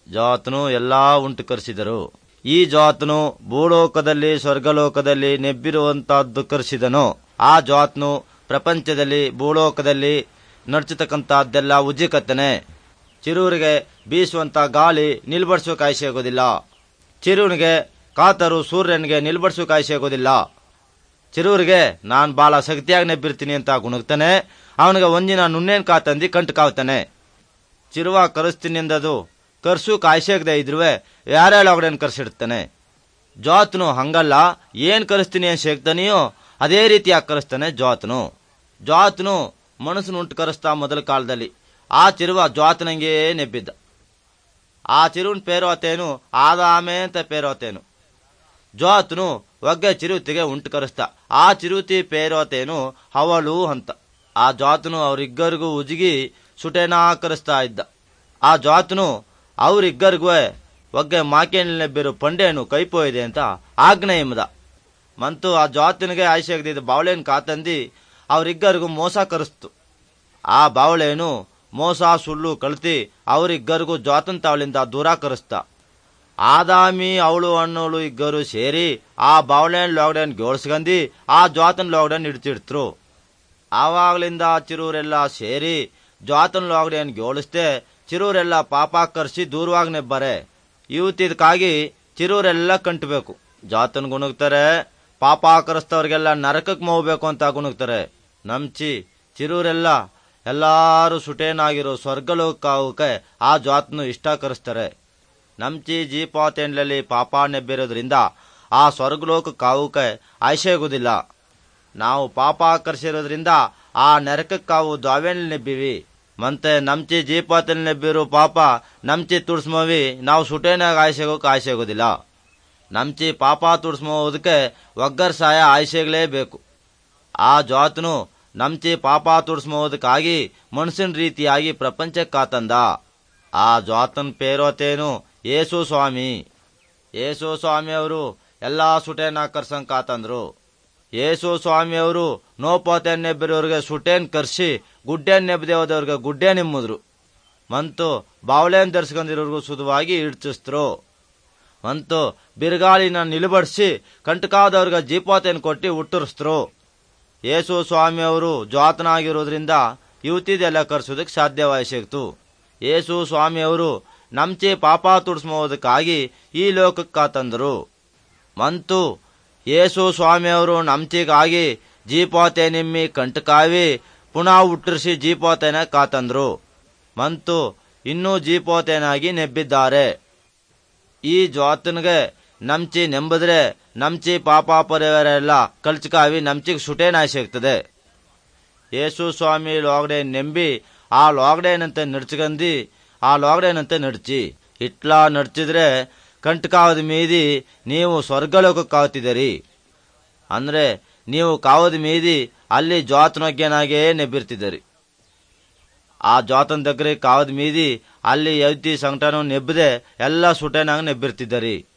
ಜಾತನು ಎಲ್ಲಾ ಉಂಟು ಕರೆಸಿದರು ಈ ಜಾತನು ಭೂಲೋಕದಲ್ಲಿ ಸ್ವರ್ಗಲೋಕದಲ್ಲಿ ನೆಬ್ಬಿರುವಂತಹದ್ದು ಕರೆಸಿದನು ಆ ಜಾತನು ಪ್ರಪಂಚದಲ್ಲಿ ಭೂಲೋಕದಲ್ಲಿ ನಡ್ಚತಕ್ಕಂತಹದ್ದೆಲ್ಲ ಉಜ್ಜಿಕತ್ತನೆ ಚಿರೂರಿಗೆ ಬೀಸುವಂತ ಗಾಳಿ ನಿಲ್ಬಡಿಸೋಕೆ ಆಯ್ಸೆ ಆಗೋದಿಲ್ಲ ಚಿರುವನಿಗೆ ಕಾತರು ಸೂರ್ಯನಿಗೆ ನಿಲ್ಬಡಿಸೋಕೆ ಆಯ್ಸೆ ಆಗೋದಿಲ್ಲ ಚಿರೂರಿಗೆ ನಾನು ಬಾಳ ಶಕ್ತಿಯಾಗಿ ನೆಬ್ಬಿರ್ತೀನಿ ಅಂತ ಗುಣಗ್ತಾನೆ ಅವನಿಗೆ ಒಂದಿನ ನುಣ್ಣೇನ್ ಕಾತಂದಿ ಕಂಟು ಕಾವ್ತಾನೆ ಚಿರುವ ಕರೆಸ್ತೀನಿ ಅಂದದು ಕರ್ಸು ಕಾಯ್ಸಾಗದೆ ಇದ್ರುವೆ ಯಾರ್ಯಾಳ ಒಗಡೆನ್ ಕರ್ಸಿಡ್ತಾನೆ ಜೋತ್ನು ಹಂಗಲ್ಲ ಏನ್ ಕರೆಸ್ತೀನಿ ಏನ್ ಶೇಕ್ತಾನೆಯೋ ಅದೇ ರೀತಿಯಾಗಿ ಕರೆಸ್ತಾನೆ ಜೋತ್ನು ಜೋತ್ನು ಮನಸ್ಸನ್ನು ಉಂಟು ಕರೆಸ್ತಾ ಮೊದಲ ಕಾಲದಲ್ಲಿ ಆ ಚಿರುವ ಜೋತ್ನಂಗೆ ನೆಬ್ಬಿದ್ದ ಆ ಚಿರುವನ್ ಪೇರೋತೇನು ಆದಾಮೆ ಅಂತ ಪೇರೋತೇನು ಜೋತ್ನು ಒಗ್ಗೆ ಚಿರುತಿಗೆ ಉಂಟು ಕರೆಸ್ತ ಆ ಚಿರುತಿ ಪೇರೋತೇನು ಹವಳು ಅಂತ ಆ ಜಾತನು ಅವರಿಬ್ಬರಿಗೂ ಉಜಿಗಿ ಸುಟೇನಾ ಕರೆಸ್ತಾ ಇದ್ದ ಆ ಜಾತನು ಅವರಿಬ್ಬರಿಗೂ ಒಗ್ಗೆ ಮಾಕೇನೆಬ್ಬಿರು ಪಂಡೇನು ಕೈಪೋಯಿದೆ ಅಂತ ಆಜ್ಞೆ ಎಂಬುದ ಮಂತು ಆ ಜಾತನಿಗೆ ಆಯ್ಸಾಗದಿದ್ದ ಬಾವಳೇನು ಕಾತಂದಿ ಅವರಿಬ್ಬರಿಗೂ ಮೋಸ ಕರೆಸ್ತು ಆ ಬಾವಳೇನು ಮೋಸ ಸುಳ್ಳು ಕಳ್ತಿ ಅವರಿಬ್ಬರಿಗೂ ಜಾತನ್ ತಾವಳಿಂದ ದೂರ ಕರೆಸ್ತ ಆದಾಮಿ ಅವಳು ಅನ್ನೋಳು ಇಬ್ಬರು ಸೇರಿ ಆ ಬಾವಳೇನ್ ಲಾಕ್ಡೌನ್ ಗೋಳ್ಸ್ಕಂದಿ ಆ ಜಾತನ್ ಲಾಕ್ಡೌನ್ ಇಡ್ತಿಡ್ತ್ರು ಆವಾಗ್ಲಿಂದ ಚಿರೂರೆಲ್ಲ ಸೇರಿ ಜಾತನ್ ಲಾಕ್ಡೌನ್ ಗೋಳಿಸ್ದೆ ಚಿರೂರೆಲ್ಲ ಪಾಪ ಕರ್ಸಿ ದೂರವಾಗಿ ನೆಬ್ಬರೆ ಇವತ್ತಿದಕ್ಕಾಗಿ ಚಿರೂರೆಲ್ಲ ಕಂಟ್ಬೇಕು ಜಾತನ್ ಗುಣಗ್ತಾರೆ ಪಾಪ ಕರೆಸ್ತವ್ರಿಗೆಲ್ಲ ನರಕಕ್ಕೆ ಹೋಗ್ಬೇಕು ಅಂತ ಗುಣಗ್ತಾರೆ ನಮ್ಚಿ ಚಿರೂರೆಲ್ಲ ಎಲ್ಲಾರು ಸುಟೇನಾಗಿರೋ ಸ್ವರ್ಗಲೋಕಕ್ಕೆ ಆ ಜಾತನು ಇಷ್ಟ ಕರೆಸ್ತಾರೆ ನಮ್ಚಿ ಜೀಪಾತೇನ್ಲಲ್ಲಿ ಪಾಪ ನೆಬ್ಬಿರೋದ್ರಿಂದ ಆ ಸ್ವರ್ಗಲೋಕ ಕಾವುಕೆ ಆಯ್ಸೆಗುದಿಲ್ಲ ನಾವು ಪಾಪ ಕರ್ಸಿರೋದ್ರಿಂದ ಆ ನರಕಕ್ಕೆ ಕಾವು ದ್ವಾವೇಣ್ ನೆಬ್ಬಿವಿ ಮತ್ತೆ ನಮ್ಚಿ ಜೀಪಾತಲ್ ನೆಬ್ಬಿರೋ ಪಾಪ ನಮ್ಚಿ ತುಡ್ಸ್ಮವಿ ನಾವು ಸುಟೇನಾಗ ಆಯ್ಸೆಗೋಕೆ ಆಯ್ಸೆಗೋದಿಲ್ಲ ನಮ್ಚಿ ಪಾಪ ತುಡ್ಸ್ಮೋದಕ್ಕೆ ಒಗ್ಗರ್ ಸಹಾಯ ಆಯ್ಸೆಗಲೇಬೇಕು ಆ ಜಾತನು ನಮ್ಚಿ ಪಾಪ ತುಡ್ಸ್ಮೋದಕ್ಕಾಗಿ ಮನುಷ್ಯನ ರೀತಿಯಾಗಿ ಪ್ರಪಂಚಕ್ಕೆ ಕಾತಂದ ಆ ಜಾತನ್ ಪೇರೋತೇನು ಯೇಸು ಸ್ವಾಮಿ ಯೇಸು ಸ್ವಾಮಿಯವರು ಎಲ್ಲಾ ಸುಟೇನ ಕರ್ಸಂಗ್ ಕಾತಂದ್ರು ಯೇಸು ಸ್ವಾಮಿಯವರು ನೋಪೋತೇನ್ ನೆಬ್ಬಿರೋರಿಗೆ ಸುಟೇನ್ ಕರ್ಸಿ ಗುಡ್ಡೇನ್ ನೆಬ್ಬದೆ ಹೋದವ್ರಿಗೆ ಗುಡ್ಡೆ ನಿಮ್ಮುದ್ರು ಮಂತು ಬಾವಳೇನ್ ಧರಿಸ್ಕೊಂಡಿರೋರ್ಗೂ ಸುಧವಾಗಿ ಇಡ್ಚಿಸ್ತ್ರು ಮಂತು ಬಿರುಗಾಳಿನ ನಿಲುಬಡಿಸಿ ಕಂಟಕಾದವ್ರಿಗೆ ಜೀಪೋತೇನ್ ಕೊಟ್ಟಿ ಹುಟ್ಟುರ್ಸ್ತರು ಯೇಸು ಸ್ವಾಮಿಯವರು ಜಾತನಾಗಿರೋದ್ರಿಂದ ಯುವತಿದೆಲ್ಲ ಕರ್ಸೋದಕ್ಕೆ ಸಾಧ್ಯವಾಯಿಸಿಕ್ತು ಯೇಸು ಸ್ವಾಮಿಯವರು ನಮ್ಚೆ ಪಾಪ ತುಡ್ಸ್ಮೋದಕ್ಕಾಗಿ ಈ ಲೋಕಕ್ಕೆ ಕಾತಂದರು ಮಂತು ಯೇಸು ಸ್ವಾಮಿಯವರು ನಮ್ಚಿಗಾಗಿ ಜೀಪೋತೆ ನಿಮ್ಮಿ ಕಂಟಕಾವಿ ಪುನಃ ಹುಟ್ಟಿಸಿ ಜೀಪೋತೆನ ಕಾತಂದ್ರು ಮಂತು ಇನ್ನೂ ಜೀಪೋತೆನಾಗಿ ನೆಬ್ಬಿದ್ದಾರೆ ಈ ಜ್ವಾತನ್ಗೆ ನಮ್ಚಿ ನೆಂಬದ್ರೆ ನಮ್ಚಿ ಪಾಪ ಪರಿವಾರ ಎಲ್ಲ ಕಲ್ಚಕಾವಿ ನಮ್ಚಿಗೆ ಸುಟೇನಾಯಿ ಸಿಗ್ತದೆ ಯೇಸು ಸ್ವಾಮಿ ಲೋಗಡೆ ನೆಂಬಿ ಆ ಲೋಗಡೇನಂತೆ ನಡ್ಚ್ಕಂದಿ ಆ ಲೋಗಡೇನಂತೆ ನಡ್ಚಿ ಇಟ್ಲಾ ನಡ್ಚಿದ್ರೆ ಕಂಟಕಾವದ ಮೀದಿ ನೀವು ಸ್ವರ್ಗಲೋಕಕ್ಕೆ ಕಾವ್ತಿದ್ದೀರಿ ಅಂದ್ರೆ ನೀವು ಕಾವದ ಮೀದಿ ಅಲ್ಲಿ ಜ್ವಾತನೊಗ್ಯನಾಗೇ ನೆಬ್ಬಿರ್ತಿದ್ದೀರಿ ಆ ಜ್ವಾತನ దగ్గర ಕಾವದ ಮೀದಿ ಅಲ್ಲಿ ಯೌತಿ ಸಂಕಟನು ನೆಬ್ಬದೆ ಎಲ್ಲ ಸುಟೇನಾಗ ನೆಬ್ಬಿರ್ತಿದ್ದರಿ